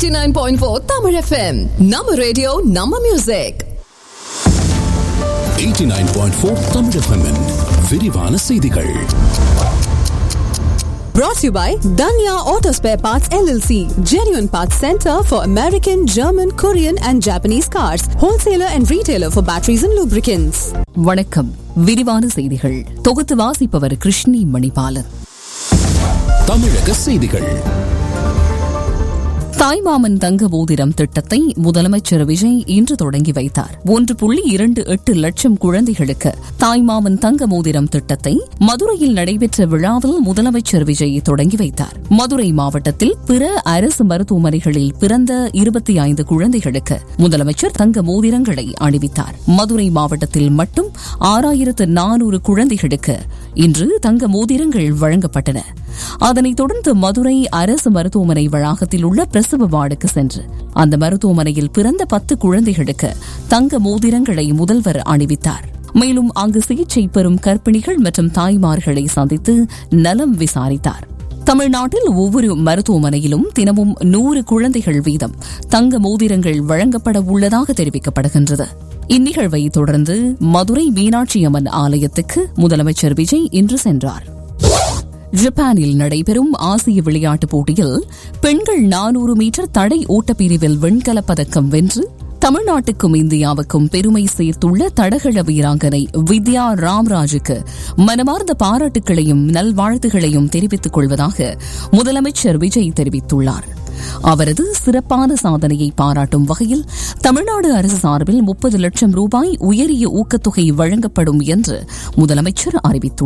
89.4 Tamil FM. நம்ம radio நம்ம music 89.4 Tamil FM -இன் விரிவான செய்திகள் brought to you by Danya Auto Spare Parts LLC, genuine parts center for American, German, Korean and Japanese cars, wholesaler and retailer for batteries and lubricants. வணக்கம் விரிவான செய்திகள் தொகுத்து வாசிப்பவர் கிருஷ்ணி மணிபாலன் தமிழக செய்திகள் தாய்மாமன் தங்க மோதிரம் திட்டத்தை முதலமைச்சர் விஜய் இன்று தொடங்கி வைத்தார் ஒன்று புள்ளி இரண்டு எட்டு லட்சம் குழந்தைகளுக்கு தாய்மாமன் தங்க மோதிரம் திட்டத்தை மதுரையில் நடைபெற்ற விழாவில் முதலமைச்சர் விஜய் தொடங்கி வைத்தார் மதுரை மாவட்டத்தில் பிற அரசு மருத்துவமனைகளில் பிறந்த இருபத்தி ஐந்து குழந்தைகளுக்கு முதலமைச்சர் தங்க மோதிரங்களை அணிவித்தார் மதுரை மாவட்டத்தில் மட்டும் ஆறாயிரத்து நானூறு குழந்தைகளுக்கு இன்று தங்க மோதிரங்கள் வழங்கப்பட்டன அதனைத் தொடர்ந்து மதுரை அரசு மருத்துவமனை வளாகத்தில் உள்ள பிரசவ வார்டுக்கு சென்று அந்த மருத்துவமனையில் பிறந்த பத்து குழந்தைகளுக்கு தங்க மோதிரங்களை முதல்வர் அணிவித்தார் மேலும் அங்கு சிகிச்சை பெறும் கர்ப்பிணிகள் மற்றும் தாய்மார்களை சந்தித்து நலம் விசாரித்தார் தமிழ்நாட்டில் ஒவ்வொரு மருத்துவமனையிலும் தினமும் நூறு குழந்தைகள் வீதம் தங்க மோதிரங்கள் வழங்கப்பட உள்ளதாக தெரிவிக்கப்படுகின்றது இந்நிகழ்வை தொடர்ந்து மதுரை மீனாட்சி அம்மன் ஆலயத்துக்கு முதலமைச்சர் விஜய் இன்று சென்றார் ஜப்பானில் நடைபெறும் ஆசிய விளையாட்டுப் போட்டியில் பெண்கள் நானூறு மீட்டர் தடை ஓட்டப்பிரிவில் வெண்கலப் பதக்கம் வென்று தமிழ்நாட்டுக்கும் இந்தியாவுக்கும் பெருமை சேர்த்துள்ள தடகள வீராங்கனை வித்யா ராம்ராஜுக்கு மனமார்ந்த பாராட்டுகளையும் நல்வாழ்த்துகளையும் தெரிவித்துக் கொள்வதாக முதலமைச்சர் விஜய் தெரிவித்துள்ளார் அவரது சிறப்பான சாதனையை பாராட்டும் வகையில் தமிழ்நாடு அரசு சார்பில் முப்பது லட்சம் ரூபாய் உயரிய ஊக்கத்தொகை வழங்கப்படும் என்று முதலமைச்சர் அறிவித்துள்ளார்